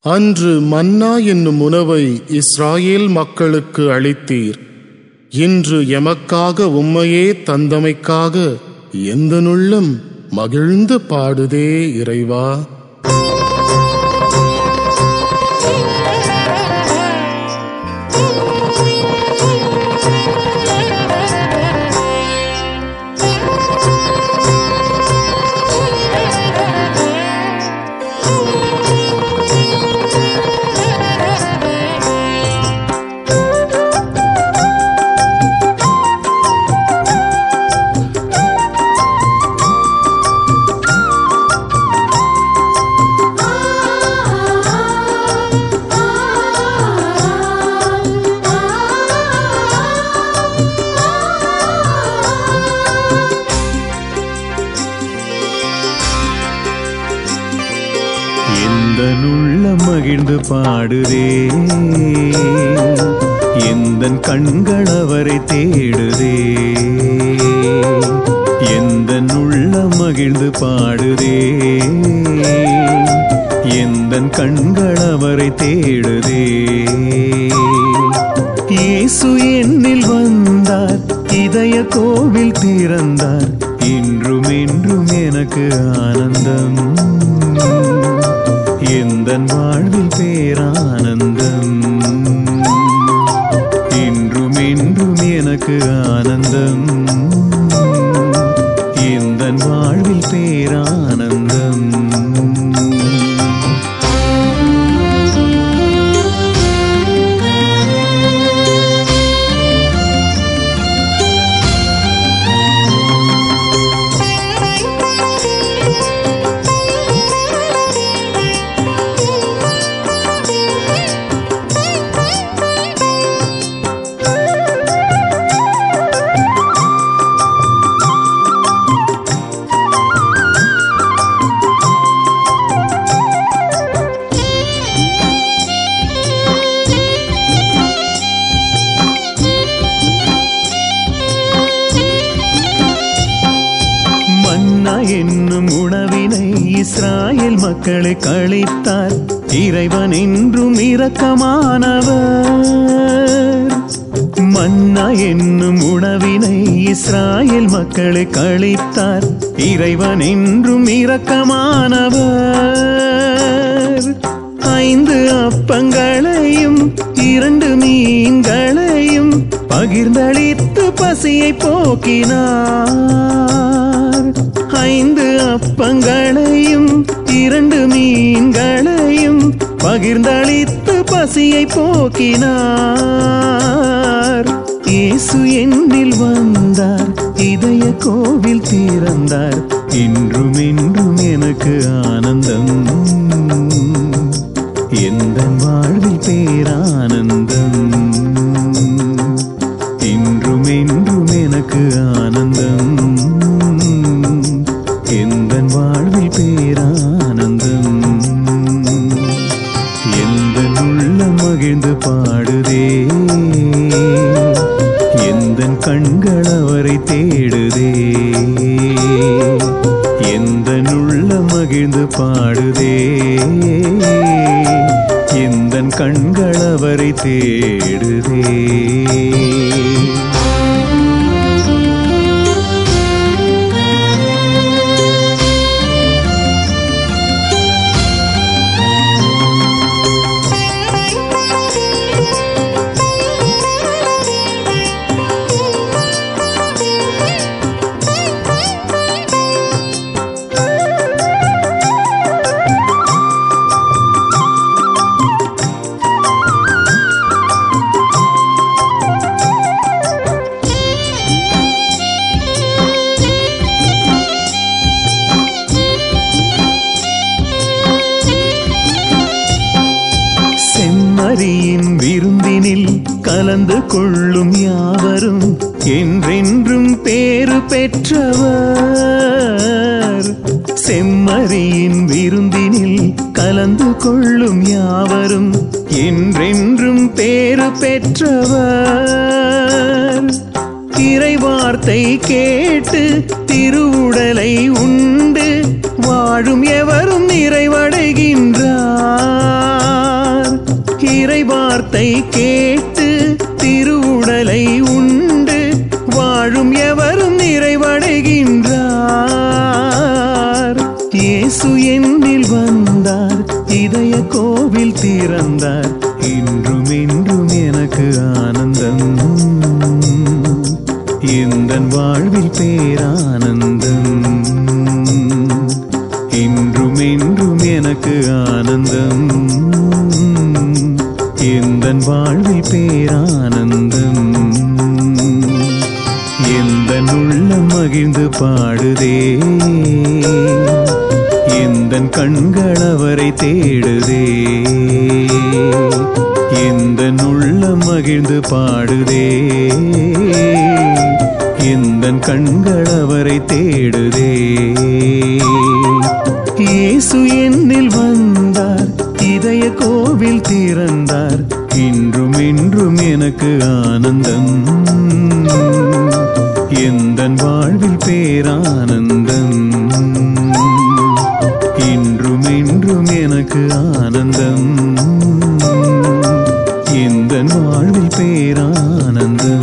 அன்று மன்னா என்னும் உணவை இஸ்ராயேல் மக்களுக்கு அளித்தீர் இன்று எமக்காக உம்மையே தந்தமைக்காக எந்த நுள்ளம் மகிழ்ந்து பாடுதே இறைவா எந்த நுள்ள மகிழ்ந்து பாடுதே எந்த கண்கள் அவரை தேடுதே எந்த நுள்ள மகிழ்ந்து பாடுதே எந்த கண்கள் அவரை தேடுதே இயேசு என்னில் வந்தார் இதய கோவில் திறந்தார் இன்றும் என்றும் எனக்கு ஆனந்தம் எந்தன் வாழ்வில் பேரானந்தம் இன்றும் என்றும் எனக்கு ஆனந்தம் எந்தன் வாழ்வில் பேரானந்தம் மன்னா என்னும் உணவினை இஸ்ராயேல் மக்களை கழித்தார் இறைவன் என்றும் இரக்கமானவர் மன்னா என்னும் உணவினை இஸ்ராயேல் மக்களை கழித்தார் இறைவன் என்றும் இரக்கமானவர் ஐந்து அப்பங்களையும் இரண்டு மீன்களையும் பகிர்ந்தளித்து பசியை போக்கினார் ஐந்து அப்பங்களையும் இரண்டு மீன்களையும் பகிர்ந்தளித்து பசியை போக்கினார் இயேசு என்னில் வந்தார் இதய கோவில் திறந்தார் இன்றும் என்றும் எனக்கு ஆனந்தம் எந்த வாழ்வில் பேரானந்தம் இன்றும் என்றும் எனக்கு ஆனந்தம் எந்த வாழ்வில் பேரானந்தம் எந்த உள்ள மகிழ்ந்து பாடுதே எந்த கண்கள் அவரை தேடுதே எந்த உள்ள மகிழ்ந்து பாடுதே எந்த கண்கள் அவரை தேடுதே செம்மறியின் விருந்தினில் கலந்து கொள்ளும் யாவரும் என்றென்றும் பேறு பெற்றவர் செம்மறியின் விருந்தினில் கலந்து கொள்ளும் யாவரும் என்றென்றும் பேறு பெற்றவர் இறைவார்த்தை கேட்டு திருவுடலை உண்டு வாழும் எவரும் நிறைவடைகின்றார் இறைவார்த்தை கேட்டு திருவுடலை உண்டு வாழும் எவரும் நிறைவடைகின்றார் இயேசு என்னில் வந்தார் இதய கோவில் திறந்தார் இன்றும் இன்றும் எனக்கு ஆனந்தம் எந்தன் வாழ்வில் பேரானந்தம் இன்றும் என்றும் எனக்கு ஆனந்தம் எந்தன் வாழ்வில் பேரானந்தம் எந்த உள்ளம் மகிழ்ந்து பாடுதே எந்தன் கண்கள் அவரை தேடுதே எந்த உள்ளம் மகிழ்ந்து பாடுதே எந்தன் கண்கள் அவரை தேடுதே இயேசு என்னில் வந்தார் இதய கோவில் திறந்தார் இன்றும் இன்றும் எனக்கு ஆனந்தம் எந்தன் வாழ்வில் பேரானந்தம் இன்றும் இன்றும் எனக்கு ஆனந்தம் எந்தன் வாழ்வில் பேரானந்தம்